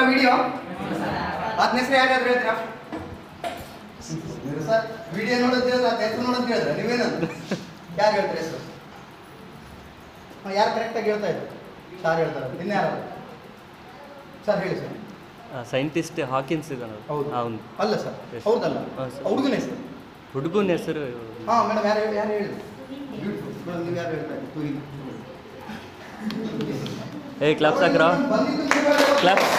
Video ಆತನ ಹೆಸರು ಯಾರ್ಯಾರು ಹೇಳ್ತೀರಾ ಸರ್ ವಿಡಿಯೋ ನೋಡೋದು ಹೇಳಿದ್ರೆ ಆತ ಹೆಸರು ನೋಡೋದು ಹೇಳಿದ್ರೆ ನೀವೇನಂತ ಯಾರು ಹೇಳ್ತಾರೆ ಹೆಸರು ಹಾಂ ಯಾರು ಕರೆಕ್ಟಾಗಿ ಹೇಳ್ತಾ ಇದ್ರು ಸಾರ್ ಹೇಳ್ತಾರೆ ಇನ್ಯಾರು ಸರ್ ಹೇಳಿ ಸರ್ ಸೈಂಟಿಸ್ಟ್ ಹಾಕಿನ್ಸ್ ಇದ್ದಾನಲ್ಲ ಹೌದು ಅವನು ಅಲ್ಲ ಸರ್ Yes. ಹೌದಲ್ಲ ಹಾಂ, sir. ಹುಡುಗನ ಹೆಸರು ಹುಡುಗನ ಹೆಸರು ಹಾಂ ಮೇಡಮ್ ಯಾರು ಹೇಳಿ ಯಾರು ಹೇಳಿದ್ರು ಬ್ಯೂಟಿಫುಲ್ ಮೇಡಮ್ ನೀವು ಯಾರು ಹೇಳ್ತಾ ಇದ್ರು ತುರಿ ಏ ಕ್ಲಾಪ್ಸ್ ಹಾಕ್ರ ಬಂದಿದ್ದು ನೀವೇ ಹೇಳ್ಬೇಕು. ಕ್ಲಾಪ್ಸ್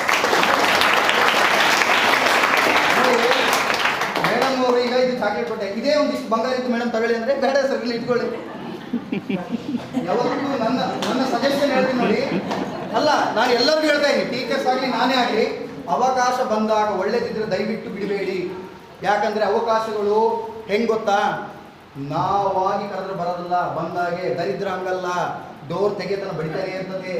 ಮೇಡಮ್ ಅವರು ಈಗ ಇದು ಚಾಕ್ಲೇಟ್ ಕೊಟ್ಟೆ ಇದೇ ಒಂದಿಷ್ಟು ಬಂಗಾರ ಇತ್ತು ಮೇಡಮ್ ತಗೊಳ್ಳಿ ಅಂದ್ರೆ ಬೇಡ ಸರ್ ಇಲ್ಲಿ ಇಟ್ಕೊಳ್ಳಿ ಯಾವತ್ತೂ ನನ್ನ ನನ್ನ ಸಜೆಷನ್ ಹೇಳ್ತೀನಿ ನೋಡಿ ಅಲ್ಲ ನಾನು ಎಲ್ಲರಿಗೂ ಹೇಳ್ತಾ ಇದ್ದೀನಿ ಟೀಚರ್ಸ್ ಆಗಲಿ ನಾನೇ ಆಗಲಿ ಅವಕಾಶ ಬಂದಾಗ ಒಳ್ಳೇದಿದ್ರೆ ದಯವಿಟ್ಟು ಬಿಡಬೇಡಿ ಯಾಕಂದ್ರೆ ಅವಕಾಶಗಳು ಹೆಂಗ್ ಗೊತ್ತಾ ನಾವಾಗಿ ಕರೆದ್ರೆ ಬರೋದಿಲ್ಲ ಬಂದಾಗೆ ದರಿದ್ರ ಹಂಗಲ್ಲ ಡೋರ್ ತೆಗೆತನ ಬಡಿತಾನೆ ಇರ್ತದೆ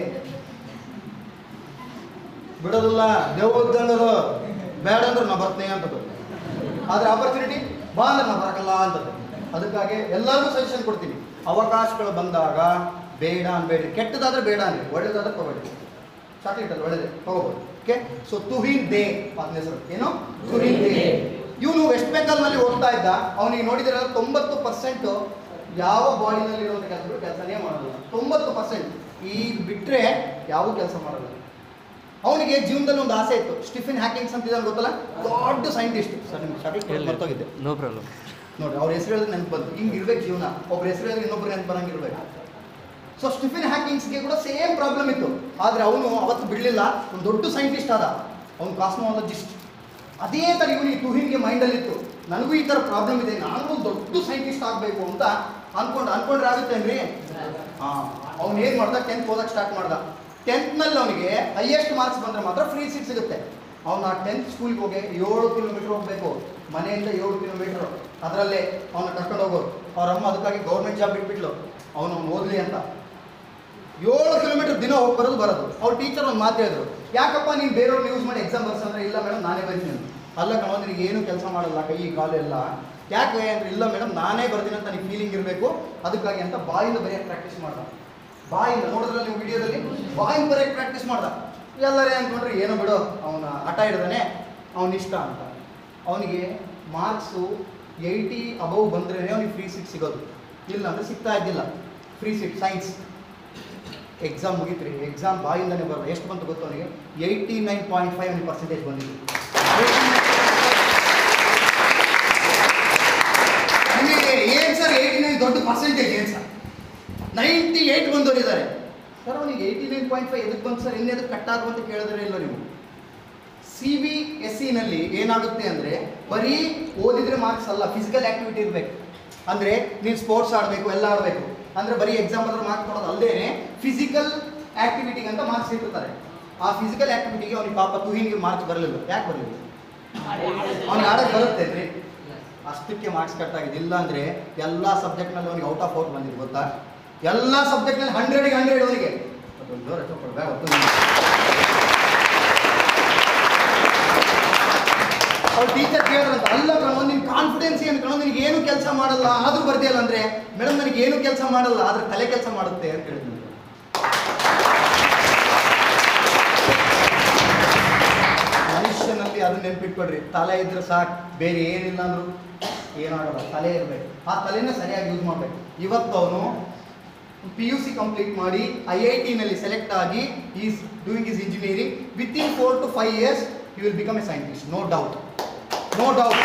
ಬಿಡೋದಿಲ್ಲ ದೇವದ್ದಂಗದು ಬೇಡ ಅಂದ್ರೆ ನಾ ಬರ್ತೇನೆ ಅಂತದ್ದು ಆದ್ರೆ ಆಪರ್ಚುನಿಟಿ ಬಾ ಅಂದ್ರೆ ನಾ ಬರಕಲ್ಲ ಅಂತದ್ದು ಅದಕ್ಕಾಗಿ ಎಲ್ಲರಿಗೂ ಸಜೆಷನ್ ಕೊಡ್ತೀನಿ ಅವಕಾಶಗಳು ಬಂದಾಗ ಬೇಡ ಅನ್ಬೇಡ್ರಿ ಕೆಟ್ಟದಾದ್ರೆ ಬೇಡ ಅನ್ರಿ ಒಳ್ಳೇದಾದ್ರೆ ತಗೊಳ್ಳಿ ಚಾಕ್ಲೇಟ್ ಅಲ್ಲಿ ಒಳ್ಳೇದೇ ತಗೋಬೋದು ಓಕೆ ಸೊ ತುಹಿನ್ ದೇ ಅದನ್ನ ಹೆಸರು ಏನು ತುಹಿನ್ ದೇ ಇವನು ವೆಸ್ಟ್ ಬೆಂಗಾಲ್ನಲ್ಲಿ ಓದ್ತಾ ಇದ್ದ ಅವನಿಗೆ ನೋಡಿದ್ರೆ ತೊಂಬತ್ತು ಪರ್ಸೆಂಟ್ ಯಾವ ಬಾಡಿನಲ್ಲಿ ಇರುವಂಥ ಕೆಲಸಗಳು ಕೆಲಸನೇ ಮಾಡೋದಿಲ್ಲ ತೊಂಬತ್ತು ಪರ್ಸೆಂಟ್ ಈ ಬಿಟ್ಟರೆ ಯಾವ ಕೆಲಸ ಮಾಡೋಲ್ಲ ಅವನಿಗೆ ಜೀವನದಲ್ಲಿ ಒಂದು ಆಸೆ ಇತ್ತು ಸ್ಟಿಫಿನ್ ಹ್ಯಾಕಿಂಗ್ಸ್ ಅಂತ ಇದ್ದಾನೆ ಗೊತ್ತಲ್ಲ ದೊಡ್ಡ ಸೈಂಟಿಸ್ಟ್ ಸರ್ ನಿಮ್ಗೆ ಚಾಕ್ಲೇಟ್ ಮರ್ತೋಗಿದ್ದೆ ನೋ ಪ್ರಾಬ್ಲಮ್ ನೋಡಿ ಅವ್ರ ಹೆಸರು ಹೇಳಿದ್ರೆ ನೆನಪು ಬಂತು ಹಿಂಗೆ ಇರ್ಬೇಕು ಜೀವನ ಒಬ್ರ ಹೆಸರು ಹೇಳಿದ್ರೆ ಇನ್ನೊಬ್ರು ನೆನಪು ಬರಂಗೆ ಇರ್ಬೇಕು ಸೊ ಸ್ಟಿಫಿನ್ ಹ್ಯಾಕಿಂಗ್ಸ್ಗೆ ಕೂಡ ಸೇಮ್ ಪ್ರಾಬ್ಲಮ್ ಇತ್ತು ಆದರೆ ಅವನು ಅವತ್ತು ಬಿಡಲಿಲ್ಲ ಒಂದು ದೊಡ್ಡ ಸೈಂಟಿಸ್ಟ್ ಆದ ಅವನು ಕಾಸ್ಮಾಲಜಿಸ್ಟ್ ಅದೇ ಥರ ಇವನು ಈ ತುಹಿನ್ಗೆ ಮೈಂಡಲ್ಲಿತ್ತು ನನಗೂ ಈ ಥರ ಪ್ರಾಬ್ಲಮ್ ಇದೆ ನಾನು ಒಂದು ದೊಡ್ಡ ಸೈಂಟಿಸ್ಟ್ ಆಗಬೇಕು ಅಂತ ಅನ್ಕೊಂಡು ಅನ್ಕೊಂಡ್ರೆ ಆಗುತ್ತೇನ್ರಿ ಹಾಂ ಅವ್ನು ಏನು ಮಾಡ್ದ ಟೆಂತ್ ಓದಕ್ಕೆ ಸ್ಟಾರ್ಟ್ ಮಾಡ್ದ ಟೆಂತ್ನಲ್ಲಿ ಅವನಿಗೆ ಹೈಯೆಸ್ಟ್ ಮಾರ್ಕ್ಸ್ ಬಂದರೆ ಮಾತ್ರ ಫ್ರೀ ಸೀಟ್ ಸಿಗುತ್ತೆ ಅವನು ಆ ಟೆಂತ್ ಸ್ಕೂಲ್ಗೆ ಹೋಗಿ ಏಳು ಕಿಲೋಮೀಟ್ರ್ ಹೋಗಬೇಕು ಮನೆಯಿಂದ ಏಳು ಕಿಲೋಮೀಟ್ರ್ ಅದರಲ್ಲೇ ಅವನ ಕರ್ಕೊಂಡು ಹೋಗೋರು ಅವ್ರ ಅಮ್ಮ ಅದಕ್ಕಾಗಿ ಗೌರ್ಮೆಂಟ್ ಜಾಬ್ ಬಿಟ್ಬಿಟ್ಲು ಅವನು ಅವ್ನು ಓದಲಿ ಅಂತ ಏಳು ಕಿಲೋಮೀಟರ್ ದಿನ ಹೋಗಿ ಬರೋದು ಬರೋದು ಅವ್ರ ಟೀಚರ್ ಒಂದು ಮಾತು ಹೇಳಿದ್ರು ಯಾಕಪ್ಪ ನೀನು ಬೇರೆಯವ್ರು ಯೂಸ್ ಮಾಡಿ ಎಕ್ಸಾಮ್ ಬರ್ಸಂದ್ರೆ ಇಲ್ಲ ಮೇಡಮ್ ನಾನೇ ಬರ್ತೀನಿ ಅಂತ ಅಲ್ಲ ಕಣೋ ನಿನಗೆ ಏನು ಕೆಲಸ ಮಾಡಲ್ಲ ಕೈ ಕಾಲು ಎಲ್ಲ ಯಾಕೆ ಅಂದ್ರೆ ಇಲ್ಲ ಮೇಡಮ್ ನಾನೇ ಬರ್ತೀನಿ ಅಂತ ನನಗೆ ಫೀಲಿಂಗ್ ಇರಬೇಕು ಅದಕ್ಕಾಗಿ ಅಂತ ಬಾಯಿಂದ ಬರೆಯೋಕ್ಕೆ ಪ್ರಾಕ್ಟೀಸ್ ಮಾಡ್ದ ಬಾಯಿಂದ ನೋಡಿದ್ರೆ ನೀವು ವಿಡಿಯೋದಲ್ಲಿ ಬಾಯಿಂದ ಬರೆಯೋಕ್ಕೆ ಪ್ರಾಕ್ಟೀಸ್ ಮಾಡ್ದ ಎಲ್ಲರೇ ಅಂದ್ಕೊಂಡ್ರೆ ಏನೋ ಬಿಡು ಅವನ ಹಠ ಹಿಡ್ದಾನೆ ಅವನ ಇಷ್ಟ ಅಂತ ಅವನಿಗೆ ಮಾರ್ಕ್ಸು ಏಯ್ಟಿ ಅಬೌವ್ ಬಂದ್ರೆ ಅವನಿಗೆ ಫ್ರೀ ಸೀಟ್ ಸಿಗೋದು ಇಲ್ಲ ಅಂದರೆ ಸಿಗ್ತಾ ಇದ್ದಿಲ್ಲ ಫ್ರೀ ಸೀಟ್ ಸೈನ್ಸ್ ಎಕ್ಸಾಮ್ ಮುಗಿತ್ರಿ ಎಕ್ಸಾಮ್ ಬಾಯಿಂದನೇ ಬರೋದು ಎಷ್ಟು ಬಂತು ಗೊತ್ತು ಅವನಿಗೆ ಏಯ್ಟಿ ನೈನ್ ಪಾಯಿಂಟ್ ಫೈವ್ ಅವನಿಗೆ ಪರ್ಸೆಂಟೇಜ್ ಬಂದಿತ್ತು ನಿಮಗೆ ಏನು ಸರ್ ಏಯ್ಟಿ ನೈನ್ ದೊಡ್ಡ ಪರ್ಸೆಂಟೇಜ್ ಏನು ಸರ್ ನೈಂಟಿ ಏಯ್ಟ್ ಬಂದವರಿದ್ದಾರೆ ಸರ್ ಅವನಿಗೆ ಏಯ್ಟಿ ನೈನ್ ಪಾಯಿಂಟ್ ಫೈವ್ ಎದಕ್ಕೆ ಬಂತು ಸರ್ ಇನ್ನೆದಕ್ಕೆ ಕಟ್ಟಾಗು ಅಂತ ಕೇಳಿದ್ರೆ ಇಲ್ಲ ನೀವು ಸಿ ಬಿ ಎಸ್ ಸಿನಲ್ಲಿ ಏನಾಗುತ್ತೆ ಅಂದರೆ ಬರೀ ಓದಿದ್ರೆ ಮಾರ್ಕ್ಸ್ ಅಲ್ಲ ಫಿಸಿಕಲ್ ಆ್ಯಕ್ಟಿವಿಟಿ ಇರಬೇಕು ಅಂದರೆ ನೀನು ಸ್ಪೋರ್ಟ್ಸ್ ಆಡಬೇಕು ಎಲ್ಲ ಆಡಬೇಕು ಅಂದರೆ ಬರೀ ಎಕ್ಸಾಮ್ ಬರೆದ್ರೆ ಮಾರ್ಕ್ಸ್ ಕೊಡೋದು ಅಲ್ಲದೆ ಫಿಸಿಕಲ್ ಆ್ಯಕ್ಟಿವಿಟಿಗೆ ಅಂತ ಮಾರ್ಕ್ಸ್ ಇಟ್ಟಿರ್ತಾರೆ ಆ ಫಿಸಿಕಲ್ ಆ್ಯಕ್ಟಿವಿಟಿಗೆ ಅವ್ನಿಗೆ ಪಾಪ ತುಹಿನಿಗೆ ಮಾರ್ಕ್ಸ್ ಬರಲಿಲ್ಲ ಯಾಕೆ ಬರಲಿಲ್ಲ ಅವ್ನಿಗೆ ಆಡೋಕ್ಕೆ ಬರುತ್ತೆ ರೀ ಅಷ್ಟಕ್ಕೆ ಮಾರ್ಕ್ಸ್ ಕಟ್ ಆಗಿದೆ ಇಲ್ಲ ಅಂದರೆ ಎಲ್ಲ ಸಬ್ಜೆಕ್ಟ್ನಲ್ಲಿ ಅವನಿಗೆ ಔಟ್ ಆಫ್ ಔಟ್ ಬಂದಿದೆ ಗೊತ್ತಾ ಎಲ್ಲ ಸಬ್ಜೆಕ್ಟ್ನಲ್ಲಿ ಹಂಡ್ರೆಡ್ಗೆ ಹಂಡ್ರೆಡ್ ಅವನಿಗೆ ಅದೊಂದು ಜೋರ ಚಪ್ಪಾಳೆ, ಬೇಗ ಹೊತ್ತು ನಿಲ್ಲಿ. ಅವ್ರ ಟೀಚರ್ ಕೇಳಿದ್ರಂತ ಅಲ್ಲ ಕಣೋ ನಿನ್ ಕಾನ್ಫಿಡೆನ್ಸ್ ಏನು ಕಣೋ ನಿನಗೆ ಏನು ಕೆಲಸ ಮಾಡಲ್ಲ ಆದ್ರೂ ಬರ್ದಿಯಲ್ಲ ಅಂದ್ರೆ ಮೇಡಮ್ ನನಗೆ ಏನು ಕೆಲಸ ಮಾಡಲ್ಲ ಆದ್ರೆ ತಲೆ ಕೆಲಸ ಮಾಡುತ್ತೆ ಅಂತ ಹೇಳಿದ್ರು ಮನುಷ್ಯನಲ್ಲಿ ಅದನ್ನ ನೆನ್ಪಿಟ್ಕೊಡ್ರಿ ತಲೆ ಇದ್ರೆ ಸಾಕು ಬೇರೆ ಏನಿಲ್ಲ ಅಂದ್ರು ಏನಾಗಲ್ಲ ತಲೆ ಇರಬೇಕು ಆ ತಲೆನ ಸರಿಯಾಗಿ ಯೂಸ್ ಮಾಡ್ಬೇಕು ಇವತ್ತು ಅವನು ಪಿ ಯು ಸಿ ಕಂಪ್ಲೀಟ್ ಮಾಡಿ ಐ ಐ ಟಿನಲ್ಲಿ ಸೆಲೆಕ್ಟ್ ಆಗಿ is doing is engineering with in four to five years you will become a scientist no doubt no doubt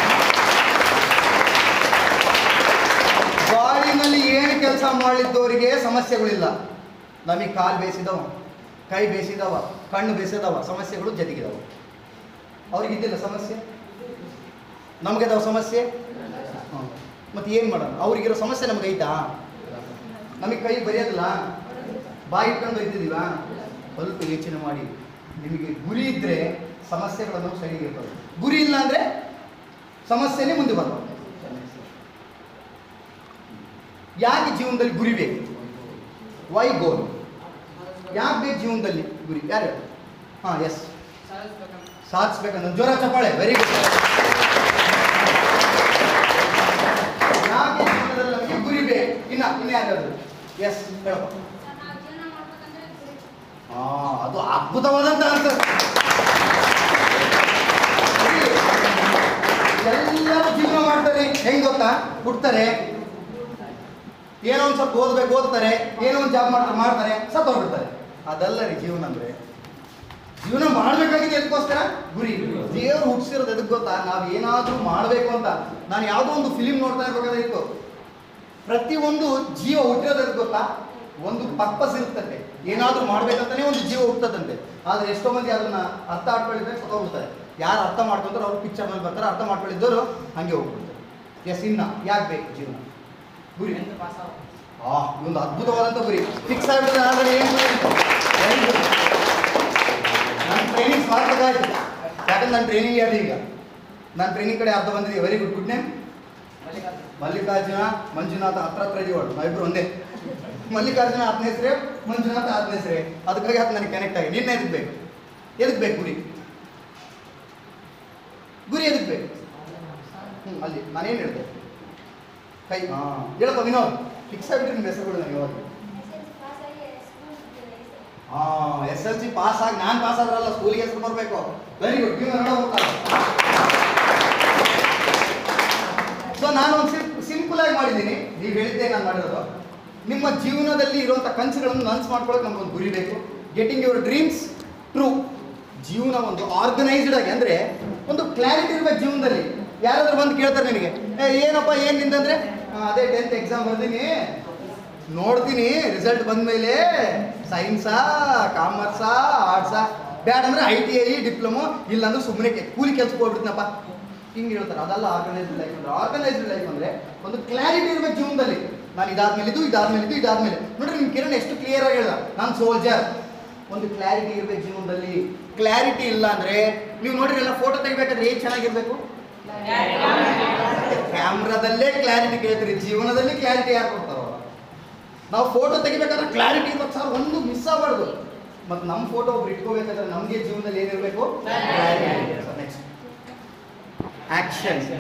ಬಾಳಿನಲ್ಲಿ ಏನು ಕೆಲಸ ಮಾಡಲಿದ್ದವರಿಗೆ ಸಮಸ್ಯೆಗಳಿಲ್ಲ ನಮಗೆ ಕಾಲು ಬೇಯಿಸಿದವ ಕೈ ಬೇಯಿಸಿದವ ಕಣ್ಣು ಬೇಯಿಸಿದವ ಸಮಸ್ಯೆಗಳು ಜೊತೆಗಿದವ ಅವ್ರಿಗಿದ್ದಿಲ್ಲ ಸಮಸ್ಯೆ ನಮಗಿದಾವ ಸಮಸ್ಯೆ ಹ್ಮ್. ಮತ್ತೆ ಏನು ಮಾಡೋಣ ಅವ್ರಿಗಿರೋ ಸಮಸ್ಯೆ ನಮ್ಗೆ ಐತಾ ನಮಗೆ ಕೈ ಬರೆಯೋದಿಲ್ಲ ಬಾಯಿ ಇಟ್ಕೊಂಡು ಇದ್ದಿದ್ದೀವ ಸ್ವಲ್ಪ ಯೋಚನೆ ಮಾಡಿ ನಿಮಗೆ ಗುರಿ ಇದ್ದರೆ ಸಮಸ್ಯೆಗಳನ್ನು ಸರಿಗಿರ್ತವೆ ಗುರಿ ಇಲ್ಲ ಅಂದರೆ ಸಮಸ್ಯೆನೇ ಮುಂದೆ ಬರ್ತವೆ ಯಾಕೆ ಜೀವನದಲ್ಲಿ ಗುರಿ ಬೇಕು ವೈ ಗೋಲ್ ಯಾಕೆ ಬೇಕು ಜೀವನದಲ್ಲಿ ಗುರಿ ಯಾರು ಹಾಂ ಎಸ್ ಸಾಧಿಸ್ಬೇಕಂತ ಜ್ವರ ಚಪ್ಪಾಳೆ ವೆರಿ ಗುಡ್ ಯಾಕೆ ಜೀವನದಲ್ಲಿ ನಮಗೆ ಗುರಿ ಬೇಕು ಇನ್ನ ಇನ್ನ ಯಾರಾದ್ರು ಎಸ್ ಹೇಳಪ್ಪ ಹಾ ಅದು ಅದ್ಭುತವಾದಂತ ಆನ್ಸರ್ ಗೊತ್ತಾ ಹುಡ್ತಾರೆ ಏನೋ ಒಂದು ಸ್ವಲ್ಪ ಓದ್ಬೇಕು ಓದ್ತಾರೆ ಏನೋ ಒಂದು ಜಾಬ್ ಮಾಡ್ತಾರೆ ಮಾಡ್ತಾರೆ ಸತ್ತೋಗ್ಬಿಡ್ತಾರೆ ಅದಲ್ಲ ರೀ ಜೀವನ ಅಂದ್ರೆ ಜೀವನ ಮಾಡ್ಬೇಕಾಗಿದೆ ಎದಕ್ಕೋಸ್ಕರ ಗುರಿ ದೇವ್ರು ಹುಟ್ಟಿಸಿರೋದು ಎದಕ್ಕೆ ಗೊತ್ತಾ ನಾವು ಏನಾದರೂ ಮಾಡಬೇಕು ಅಂತ ನಾನು ಯಾವುದೋ ಒಂದು ಫಿಲಿಂ ನೋಡ್ತಾ ಇರ್ಬೇಕಾದ್ರೆ ಪ್ರತಿಯೊಂದು ಜೀವ ಹುಟ್ಟಿರೋದು ಎದಕ್ಕೆ ಗೊತ್ತಾ ಒಂದು ಪರ್ಪಸ್ ಇರ್ತದೆ ಏನಾದರೂ ಮಾಡ್ಬೇಕಂತಾನೆ ಒಂದು ಜೀವ ಹುಟ್ಟದಂತೆ ಆದ್ರೆ ಎಷ್ಟೋ ಮಂದಿ ಅದನ್ನ ಅರ್ಥ ಮಾಡ್ಕೊಳ್ಳಿದ್ರೆ ಸತ್ತೋಗ್ಬಿಡ್ತಾರೆ ಯಾರು ಅರ್ಥ ಮಾಡ್ಕೊಂತಾರೋ ಅವ್ರು ಪಿಕ್ಚರ್ ಮೇಲೆ ಬರ್ತಾರೆ ಅರ್ಥ ಮಾಡ್ಕೊಳ್ಳಿದ್ದವರು ಹಂಗೆ ಹೋಗ್ಬಿಡ್ತಾರೆ ಎಸ್ ಇನ್ನ ಯಾಕೆ ಬೇಕು ಜೀವನ ಗುರಿ ಆ ಒಂದು ಅದ್ಭುತವಾದಂಥ ಗುರಿ ಫಿಕ್ಸ್ ಆಗಿಬಿಟ್ಟಿದೆ ಆದರೆ ಏನು ವೆರಿ ಗುಡ್ ನನ್ನ ಟ್ರೈನಿಂಗ್ ಸಾರ್ಥಕ ಆಯ್ತು ಯಾಕಂದ್ರೆ ನನ್ನ ಟ್ರೈನಿಂಗ್ ಯಾರು ಈಗ ನನ್ನ ಟ್ರೈನಿಂಗ್ ಕಡೆ ಅರ್ಧ ಬಂದಿದೆ very good good name Mallikarjuna Manjunatha ಹತ್ರ ಹತ್ರ ಇದೀವಳು ನಾವಿಬ್ರು ಒಂದೇ ಮಲ್ಲಿಕಾರ್ಜುನ ಹತ್ತನೇ ಹೆಸರೇ ಮಂಜುನಾಥ ಹತ್ತನೇ ಹೆಸರೇ ಅದಕ್ಕಾಗಿ ಅದು ನನಗೆ ಕನೆಕ್ಟ್ ಆಗಿ ನಿನ್ನೆ ಎದಕ್ಕೆ ಬೇಕು ಎದಕ್ಕೆ ಬೇಕು ಗುರಿ ಗುರಿ ಎದಕ್ಕೆ ಬೇಕು ಹ್ಞೂ ಅಲ್ಲಿ ನಾನೇನು ಹೇಳಿದೆ ಕೈ ಹಾಂ ಹೇಳಪ್ಪ ವಿನೋದ್ ಫಿಕ್ಸ್ ಆಗಿಬಿಟ್ರೆ ನಿಮ್ಮ ಹೆಸರುಗಳು ನನಗೆ ಇವಾಗ ಹಾಂ ಎಸ್ ಎಲ್ ಸಿ ಪಾಸ್ ಆಗಿ ನಾನು ಪಾಸ್ ಆದ್ರಲ್ಲ ಸ್ಕೂಲಿಗೆ ಹೆಸರು ಬರಬೇಕು ವೆರಿ ಗುಡ್ ನೀವು ನೋಡೋ ಹೋಗ್ತಾರೆ ಸೊ ನಾನು ಒಂದು ಸಿಂಪಲ್ ಆಗಿ ಮಾಡಿದ್ದೀನಿ ನೀವು ಹೇಳಿದ್ದೆ ನಾನು ಮಾಡಿರೋದು ನಿಮ್ಮ ಜೀವನದಲ್ಲಿ ಇರುವಂಥ ಕನಸುಗಳನ್ನು ನನ್ಸ್ ಮಾಡ್ಕೊಳ್ಳೋಕೆ ನಮ್ಗೊಂದು ಗುರಿ ಬೇಕು ಗೆಟಿಂಗ್ ಯುವರ್ ಡ್ರೀಮ್ಸ್ ಟ್ರೂ ಜೀವನ ಒಂದು ಆರ್ಗನೈಸ್ಡ್ ಆಗಿ ಅಂದರೆ ಒಂದು ಕ್ಲಾರಿಟಿ ಇರ್ಬೇಕು ಜೀವನದಲ್ಲಿ ಯಾರಾದ್ರೂ ಬಂದು ಕೇಳ್ತಾರೆ ನಿನಗೆ ಏ ಏನಪ್ಪ ಏನು ನಿಂದಂದ್ರೆ "ಆ, ಅದೇ ಟೆಂತ್ ಎಕ್ಸಾಮ್ ಬರ್ತೀನಿ ನೋಡ್ತೀನಿ ರಿಸಲ್ಟ್ ಬಂದಮೇಲೆ ಸೈನ್ಸಾ ಕಾಮರ್ಸಾ ಆರ್ಟ್ಸಾ ಬ್ಯಾಡ ಅಂದ್ರೆ ಐ ಟಿ ಐ ಡಿಪ್ಲೊಮೊ ಇಲ್ಲಾಂದ್ರೆ ಸುಮ್ಮನೆ ಕೂಲಿ ಕೆಲ್ಸಕ್ಕೆ ಹೋಗ್ಬಿಡ್ತೀನಪ್ಪ ಹಿಂಗೆ ಹೇಳ್ತಾರೆ ಅದಲ್ಲ ಆರ್ಗನೈಸ್ಡ್ ಲೈಫ್ ಅಂದ್ರೆ ಆರ್ಗನೈಸ್ಡ್ ಲೈಫ್ ಅಂದ್ರೆ ಒಂದು ಕ್ಲಾರಿಟಿ ಇರ್ಬೇಕು ಜೀವನದಲ್ಲಿ ನಾನು ಇದಾದ್ಮೇಲೆ ಇದು ಇದಾದ್ಮೇಲೆ ಇದು ಇದಾದ್ಮೇಲೆ ನೋಡ್ರಿ ನಿಮ್ ಕಿರಣ್ ಎಷ್ಟು ಕ್ಲಿಯರ್ ಆಗಿ ಹೇಳ್ದ ನಾನು ಸೋಲ್ಜರ್ ಒಂದು ಕ್ಲಾರಿಟಿ ಇರ್ಬೇಕು ಜೀವನದಲ್ಲಿ ಕ್ಲಾರಿಟಿ ಇಲ್ಲ ಅಂದ್ರೆ ನೀವು ನೋಡ್ರಿ ಎಲ್ಲ ಫೋಟೋ ತೆಗಿಬೇಕಾದ್ರೆ ಏನ್ ಚೆನ್ನಾಗಿರ್ಬೇಕು ಕ್ಯಾಮ್ರಾದಲ್ಲೇ ಕ್ಲಾರಿಟಿ ಕೇಳ್ತೀರಿ ಜೀವನದಲ್ಲಿ ಕ್ಲಾರಿಟಿ ಯಾರು ಕೊಡ್ತಾರೋ ನಾವು ಫೋಟೋ ತೆಗಿಬೇಕಾದ್ರೆ ಕ್ಲಾರಿಟಿ ಇರ್ಬೇಕು ಸರ್ ಒಂದು ಮಿಸ್ ಆಗಬಾರ್ದು ಮತ್ತು ನಮ್ಮ ಫೋಟೋ ಒಬ್ರು ಇಟ್ಕೋಬೇಕಾದ್ರೆ ನಮಗೆ ಜೀವನದಲ್ಲಿ ಏನಿರಬೇಕು ನೆಕ್ಸ್ಟ್ ಆಕ್ಷನ್